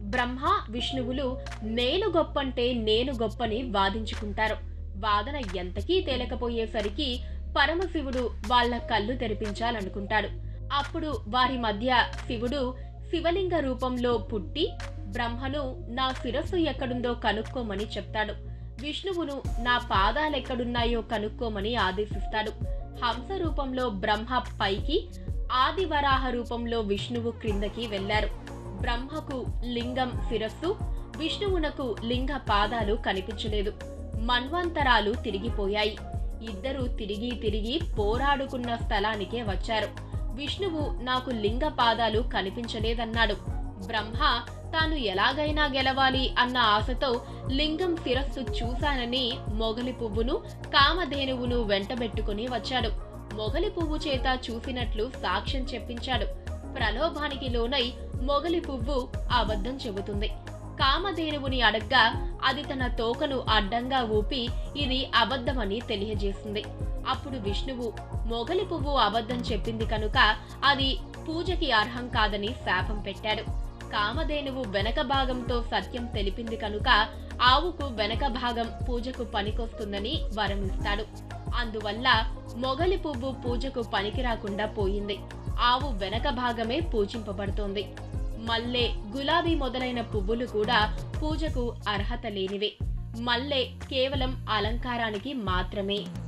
బ్రహ్మ విష్ణువులు నేను గొప్పంటే నేను గొప్పని వాదించుకుంటారు వాదన ఎంతకీ తేలకపోయేసరికి పరమశివుడు వాళ్ళ కళ్ళు తెరిపించాలనుకుంటాడు అప్పుడు వారి మధ్య శివుడు శివలింగ రూపంలో పుట్టి బ్రహ్మను నా శిరస్సు ఎక్కడుందో కనుక్కోమని చెప్తాడు విష్ణువును నా పాదాలెక్కడున్నాయో కనుక్కోమని ఆదేశిస్తాడు హంస రూపంలో బ్రహ్మ పైకి ఆదివరాహ రూపంలో విష్ణువు క్రిందకి వెళ్లారు బ్రహ్మకు లింగం శిరస్సు విష్ణువునకు లింగ పాదాలు కనిపించలేదు మన్వంతరాలు తిరిగిపోయాయి ఇద్దరు తిరిగి తిరిగి పోరాడుకున్న స్థలానికే వచ్చారు విష్ణువు నాకు లింగ పాదాలు కనిపించలేదన్నాడు బ్రహ్మ తాను ఎలాగైనా గెలవాలి అన్న ఆశతో లింగం శిరస్సు చూశానని మొగలి పువ్వును కామధేనువును వెంటబెట్టుకుని వచ్చాడు మొగలి పువ్వు చేత చూసినట్లు సాక్ష్యం చెప్పించాడు ప్రలోభానికి లోనై మొగలి పువ్వు అబద్ధం చెబుతుంది కామధేనువుని అడగ్గా అది తన తోకను అడ్డంగా ఊపి ఇది అబద్ధమని తెలియజేసింది అప్పుడు విష్ణువు మొగలి పువ్వు అబద్ధం చెప్పింది కనుక అది పూజకి అర్హం కాదని శాపం పెట్టాడు కామధేనువు వెనక భాగంతో సత్యం తెలిపింది కనుక ఆవుకు వెనక భాగం పూజకు పనికొస్తుందని వరమిస్తాడు అందువల్ల మొగలి పువ్వు పూజకు పనికి రాకుండా పోయింది ఆవు వెనక భాగమే పూజింపబడుతోంది మల్లె గులాబీ మొదలైన పువ్వులు కూడా పూజకు అర్హత లేనివే మల్లె కేవలం అలంకారానికి మాత్రమే